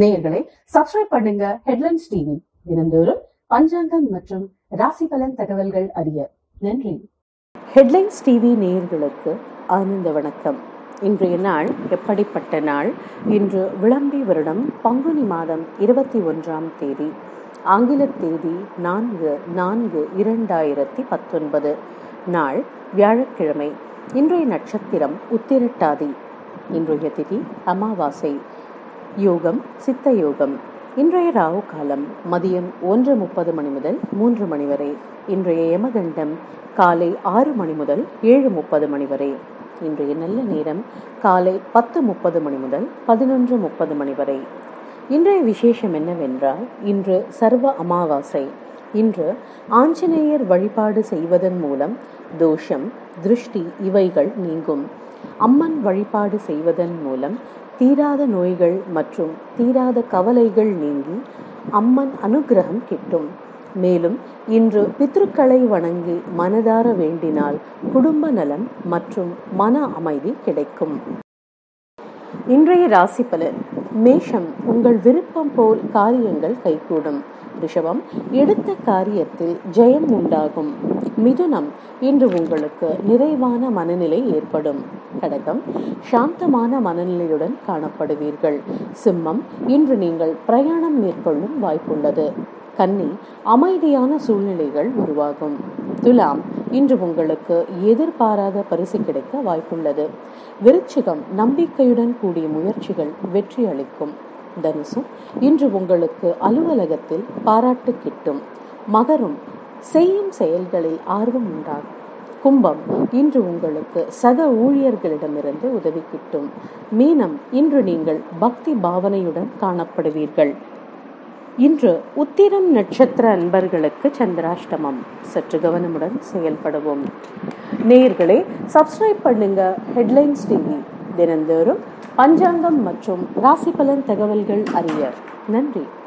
நேயர்களே சப்ஸ்கிரைப் பண்ணுங்க headlines TV தினந்தோறும் பஞ்சாங்கம் மற்றும் ராசி பலன் தகவல்கள் அறிய நன்றி ஹெட்லைன்ஸ் டிவி நேயர்களுக்கு ஆனந்த வணக்கம் இன்றைய நாள் எப்படிப்பட்ட நாள் இன்று விளம்பி வருடம் பங்குனி மாதம் இருபத்தி ஒன்றாம் தேதி ஆங்கில தேதி நான்கு நான்கு இரண்டாயிரத்தி பத்தொன்பது நாள் வியாழக்கிழமை இன்றைய நட்சத்திரம் உத்திரட்டாதி இன்றைய திதி அமாவாசை யோகம் சித்த யோகம் இன்றைய ராகு காலம் மதியம் ஒன்று முப்பது மணி முதல் மூன்று மணி வரை இன்றைய யமகண்டம் காலை ஆறு மணி முதல் ஏழு முப்பது மணி வரை இன்றைய நல்ல நேரம் காலை பத்து முப்பது மணி முதல் பதினொன்று முப்பது மணி வரை இன்றைய விசேஷம் என்னவென்றால் இன்று சர்வ அமாவாசை இன்று ஆஞ்சநேயர் வழிபாடு செய்வதன் மூலம் தோஷம் திருஷ்டி இவைகள் நீங்கும் அம்மன் வழிபாடு செய்வதன் மூலம் தீராத நோய்கள் மற்றும் தீராத கவலைகள் நீங்கி அம்மன் அனுகிரகம் கிட்டும் மேலும் இன்று பித்ருக்களை வணங்கி மனதார வேண்டினால் குடும்ப நலம் மற்றும் மன அமைதி கிடைக்கும் இன்றைய ராசி பலன் மேஷம் உங்கள் விருப்பம் போல் காரியங்கள் கைகூடும் ரிஷபம் எடுத்த காரியத்தில் ஜெயம் உண்டாகும் மிதுனம் இன்று உங்களுக்கு நிறைவான மனநிலை ஏற்படும் கடகம் சாந்தமான மனநிலையுடன் காணப்படுவீர்கள் சிம்மம் இன்று நீங்கள் பிரயாணம் மேற்கொள்ளும் வாய்ப்புள்ளது கன்னி அமைதியான சூழ்நிலைகள் உருவாகும் துலாம் இன்று உங்களுக்கு எதிர்பாராத பரிசு கிடைக்க வாய்ப்புள்ளது விருச்சிகம் நம்பிக்கையுடன் கூடிய முயற்சிகள் வெற்றி அளிக்கும் தனுசு இன்று உங்களுக்கு அலுவலகத்தில் பாராட்டு கிட்டும் மகரும் செய்யும் செயல்களில் ஆர்வம் உண்டாகும் கும்பம் இன்று உங்களுக்கு சக ஊழியர்களிடமிருந்து உதவி கிட்டும் மீனம் இன்று நீங்கள் பக்தி பாவனையுடன் காணப்படுவீர்கள் இன்று உத்திரம் நட்சத்திர அன்பர்களுக்கு சந்திராஷ்டமம் சற்று கவனமுடன் செயல்படுவோம் நேயர்களே சப்ஸ்கிரைப் பண்ணுங்க ஹெட்லைன்ஸ் டிவி தினந்தோறும் பஞ்சாங்கம் மற்றும் ராசி பலன் தகவல்கள் அறிய நன்றி